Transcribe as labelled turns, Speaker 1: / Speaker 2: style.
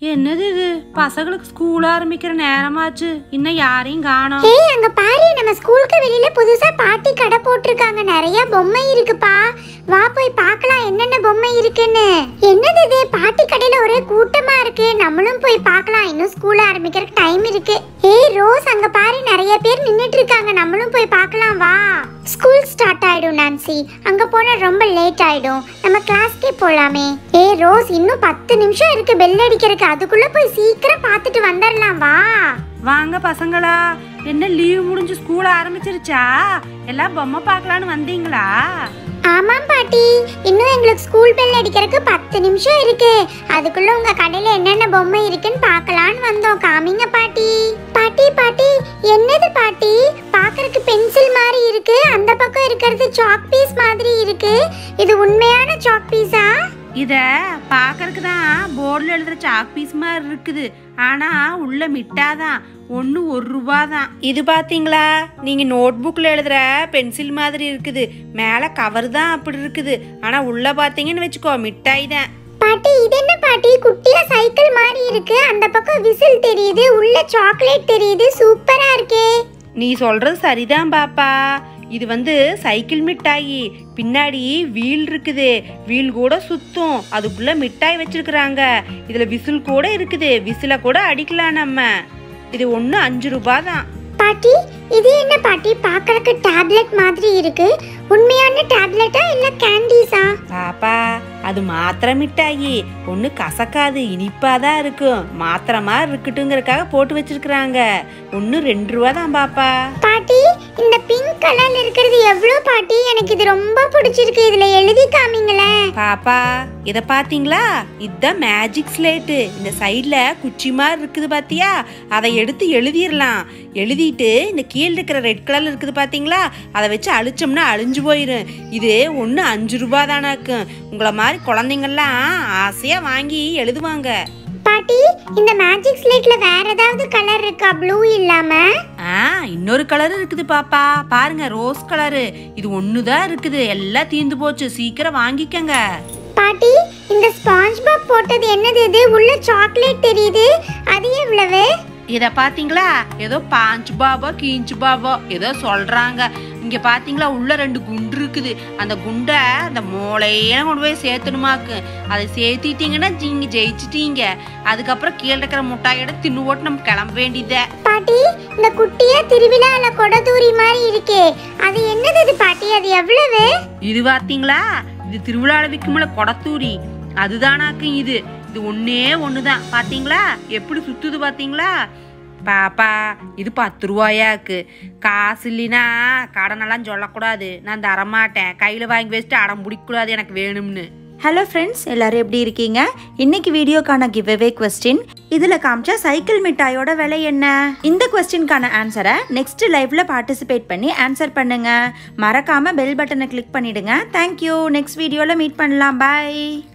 Speaker 1: என்னது இது பசங்களுக்கு ஸ்கூல் ஆரம்பிக்கிற நேரமாச்சு இன்னும் யாரையும் காணோம்
Speaker 2: ஏய் அங்க பாரு நம்ம ஸ்கூலுக்கு வெளியில புதுசா பாட்டி கடை போட்டிருக்காங்க நிறைய பொம்மை இருக்குப்பா வா போய் பார்க்கலாம் என்னென்ன பொம்மை இருக்குன்னு என்னது இது பாட்டி கடையில ஒரே கூட்டமா இருக்கு நம்மளும் போய் பார்க்கலாம் இன்னும் ஸ்கூல் ஆரம்பிக்கிறதுக்கு டைம் இருக்கு ஏய் ரோஸ் அங்க பாரு நிறைய பேர் நின்னுட்டு இருக்காங்க நம்மளும் போய் பார்க்கலாம் வா ஸ்கூல் ஸ்டார்ட் ஆயிடும் நான்சி அங்க போனா ரொம்ப லேட் ஆயிடும் நம்ம கிளாஸ்க்கே போலாமே ஏய் ரோஸ் இன்னும் பத்து நிமிஷம் இருக்கு பெல் அடிக்கிறதுக்கு அதுக்குள்ள போய் சீக்கிரம் பார்த்துட்டு வந்துடலாம் வா
Speaker 1: வாங்க பசங்களா என்ன லீவ் முடிஞ்சு ஸ்கூல் ஆரம்பிச்சிருச்சா எல்லாம் பொம்மை பார்க்கலான்னு வந்தீங்களா
Speaker 2: ஆமாம் பாட்டி இன்னும் எங்களுக்கு ஸ்கூல் பெல் அடிக்கிறதுக்கு பத்து நிமிஷம் இருக்கு அதுக்குள்ள உங்க கடையில என்னென்ன பொம்மை இருக்குன்னு பார்க்கலான்னு வந்தோம் காமிங்க பாட்டி பாட்டி பாட்டி என்னது பாட்டி பார்க்கறதுக்கு பென்சில் மாதிரி இருக்கு அந்த பக்கம் இருக்கிறது சாக் பீஸ் மாதிரி இருக்கு இது உண்மையான சாக் பீஸா
Speaker 1: இத பாக்கறதுக்கு தான் போர்டில் எழுதுற சாக் பீஸ் மாதிரி இருக்குது ஆனா உள்ள மிட்டாதான் ஒன்று ஒரு ரூபா தான் இது பாத்தீங்களா நீங்க நோட் புக்ல எழுதுற பென்சில் மாதிரி இருக்குது மேல கவர் தான் அப்படி இருக்குது ஆனா உள்ள பாத்தீங்கன்னு வச்சுக்கோ மிட்டாய் தான்
Speaker 2: பாட்டி இது என்ன பாட்டி குட்டியா சைக்கிள் மாதிரி இருக்கு அந்த பக்கம் விசில் தெரியுது உள்ள சாக்லேட் தெரியுது சூப்பரா இருக்கே
Speaker 1: நீ சொல்றது சரிதான் பாப்பா இது வந்து சைக்கிள் மிட்டாயி பின்னாடி வீல் இருக்குது வீல் கூட சுத்தும் அதுக்குள்ள மிட்டாய் வச்சிருக்கிறாங்க இதுல விசில் கூட இருக்குது விசில கூட அடிக்கலாம் நம்ம இது ஒன்று அஞ்சு ரூபா தான்
Speaker 2: பாட்டி இது என்ன பாட்டி பார்க்கறதுக்கு டேப்லெட் மாதிரி இருக்கு உண்மையான டேப்லெட்டா இல்ல கேண்டீஸா
Speaker 1: பாப்பா அது மாத்திரை மிட்டாயி ஒன்று கசக்காது இனிப்பாக தான் இருக்கும் மாத்திரை மாதிரி இருக்கட்டுங்கிறதுக்காக போட்டு வச்சிருக்கிறாங்க ஒன்று ரெண்டு ரூபா தான் பாப்பா
Speaker 2: பாட்டி இந்த பிங்க் கலர்ல இருக்கிறது எவ்வளவு பாட்டி எனக்கு இது ரொம்ப பிடிச்சிருக்கு இதுல எழுதி காமிங்களேன்
Speaker 1: பாப்பா இத பாத்தீங்களா இதுதான் மேஜிக் ஸ்லேட்டு இந்த சைடுல குச்சி மாதிரி இருக்குது பாத்தியா அதை எடுத்து எழுதிடலாம் எழுதிட்டு இந்த கீழ் இருக்கிற ரெட் கலர்ல இருக்குது பாத்தீங்களா அதை வச்சு அழிச்சோம்னா அழிஞ்சு போயிடும் இது ஒன்று அஞ்சு ரூபா தானாக்கும் உங்களை மாதிரி குழந்தைங்கள்லாம் ஆசையா வாங்கி எழுதுவாங்க
Speaker 2: பாட்டி இந்த மேஜிக் ஸ்லேட்ல வேற ஏதாவது கலர் இருக்கா ப்ளூ இல்லாம
Speaker 1: ஆ இன்னொரு கலர் இருக்குது பாப்பா பாருங்க ரோஸ் கலரு இது ஒன்று தான் இருக்குது எல்லாம் தீந்து போச்சு சீக்கிரம் வாங்கிக்கங்க
Speaker 2: பாட்டி இந்த ஸ்பாஞ்ச் பாப் போட்டது என்னது இது உள்ள சாக்லேட் தெரியுது அது எவ்வளவு
Speaker 1: இத பாத்தீங்களா ஏதோ பாஞ்சு பாபா கீஞ்சு பாபா ஏதோ சொல்றாங்க இங்க பாத்தீங்களா உள்ள ரெண்டு குண்டு இருக்குது அந்த குண்டை அந்த மூளையில கொண்டு போய் சேர்த்தணுமாக்கு அதை சேர்த்திட்டீங்கன்னா நீங்க ஜெயிச்சிட்டீங்க அதுக்கப்புறம் கீழே இருக்கிற முட்டாயோட தின்னு போட்டு நம்ம கிளம்ப வேண்டியதே
Speaker 2: பாட்டி இந்த குட்டியா திருவிழால கொடதூரி மாதிரி இருக்கே அது என்னது இது பாட்டி அது எவ்வளவு
Speaker 1: இது பாத்தீங்களா இது திருவிழாவில் விற்கும்ல கொடத்தூரி அதுதானாக்கும் இது இது ஒன்னே ஒண்ணுதான் பாத்தீங்களா எப்படி சுத்துது பாத்தீங்களா பாப்பா இது பத்து ரூபாயாக்கு காசு இல்லைனா கடனெல்லாம் சொல்லக்கூடாது நான் தரமாட்டேன் கையில் வாங்கி வச்சுட்டு அடம் பிடிக்கக்கூடாது எனக்கு வேணும்னு
Speaker 3: ஹலோ ஃப்ரெண்ட்ஸ் எல்லாரும் எப்படி இருக்கீங்க இன்னைக்கு வீடியோக்கான கிவ் அவே கொஸ்டின் இதில் காமிச்ச சைக்கிள் மிட்டாயோட விலை என்ன இந்த கொஸ்டின்கான ஆன்சரை நெக்ஸ்ட் லைவ்ல பார்ட்டிசிபேட் பண்ணி ஆன்சர் பண்ணுங்க மறக்காம பெல் பட்டனை கிளிக் பண்ணிடுங்க தேங்க்யூ நெக்ஸ்ட் வீடியோவில் மீட் பண்ணலாம் பாய்